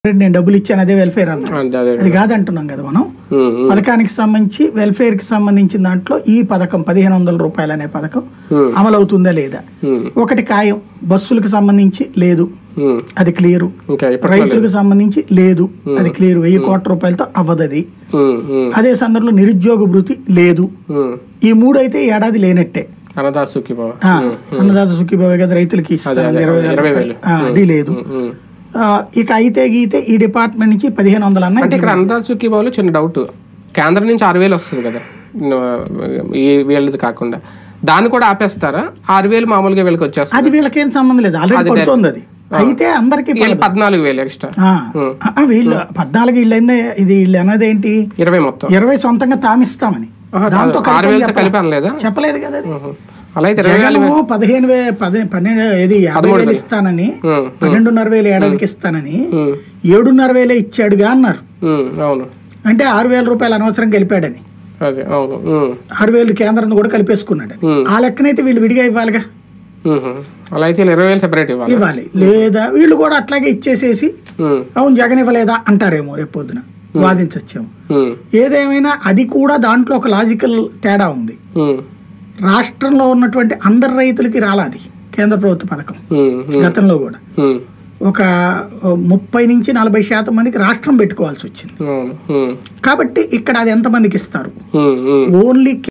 నేను డబ్బులు ఇచ్చాను అదే వెల్ఫేర్ అన్నారు అంతే అదే అది కాదంటున్నాం కదా మనం ఉమ్, ఉమ్, పథకానికి సంబంధించి వెల్ఫేర్ కి సంబంధించిన దాంట్లో ఈ పథకం పదిహేను వందల రూపాయలు అనే పథకం Hmm. అమలు అవుతుందా లేదా ఉమ్, ఒకటి ఖాయం బస్సులకు సంబంధించి లేదు ఉమ్. అది క్లియర్ ఇంకా ఇప్పట్లో రైతులకు సంబంధించి లేదు అది క్లియర్ వెయ్యి కోట్ల రూపాయలతో అవ్వదు అది ఉమ్, ఉమ్, అదే సందర్భంలో నిరుద్యోగ భృతి లేదు ఉమ్. ఈ మూడు అయితే ఈ ఏడాది లేనట్టే అన్నదాత సుఖీభావ ఆ, అన్నదాత సుఖీభావే కదా రైతులకి ఇస్తాను అదే, ఇరవై వేల ఇరవై రూపాయలు. వేలు. ఆ, అది లేదు ఉమ్. ఆ, ఇక అయితే గీతే ఈ డిపార్ట్మెంట్ నుంచి పదిహేను వందలు అన్న అంటే ఇక్కడ అన్నదాత సుఖీభావలో చిన్న డౌట్ కేంద్రం నుంచి ఆరు వేలు వస్తుంది కదా ఈ వీళ్ళది కాకుండా దాన్ని కూడా ఆపేస్తారా ఆరు వేలు మామూలుగా వీళ్ళకి వచ్చేస్తారు అది వీళ్ళకేం సంబంధం లేదు ఆల్రెడీ పడుతుంది అది అయితే అందరికి వీళ్ళు పద్నాలుగు వేలు ఎక్స్ట్రా వీళ్ళు పద్నాలుగు వీళ్ళు అయింది ఇది వీళ్ళు అన్నది ఏంటి ఇరవై మొత్తం ఇరవై సొంతంగా తామిస్తామని ఆహా, దాంతో కాదు. ఆరు కలిపి వేలతో చెప్పలే. కలిపి అనలేదా చెప్పలేదు కదా అది ఉహు. అలా అయితే ఇరవై వేలు జగన్ పదిహేను వే పది పన్నెండు ఇది యాభై వేలు ఇస్తానని ఉమ్, పన్నెండున్నర వేలు ఏడాదికి ఇస్తానని ఉమ్, ఏడున్నర వేలే ఇచ్చాడుగా అన్నారు ఉమ్, అవును అంటే ఆరు వేల రూపాయలు అనవసరం గెలిపాడని అదే అవును ఉమ్, ఆరు వేలు కేంద్రం కూడా కలిపేసుకున్నాడు ఉమ్. ఆ లెక్కనైతే వీళ్ళు విడిగా ఇవ్వాలిగా ఉహు. అలా అయితే వీళ్ళు ఇరవై వేలు సెపరేట్ ఇవ్వాలి ఇవ్వాలి లేదా వీళ్ళు కూడా అట్లాగే ఇచ్చేసేసి ఉమ్, అవును జగన్ ఇవ్వలేదా అంటారేమో రేపు పొద్దున వాదించచ్చేమో ఉమ్, ఏదేమైనా అది కూడా దాంట్లో ఒక లాజికల్ తేడా ఉంది ఉమ్, రాష్ట్రంలో ఉన్నటువంటి అందరు రైతులకి రాలాది కేంద్ర ప్రభుత్వ పథకం ఉమ్, ఉమ్, గతంలో కూడా ఉమ్, ఒక ముప్పై నుంచి నలభై శాతం మందికి రాష్ట్రం పెట్టుకోవాల్సి వచ్చింది అవును ఉమ్, కాబట్టి ఇక్కడ అది ఎంతమందికి ఇస్తారు ఉమ్, ఉమ్. ఓన్లీ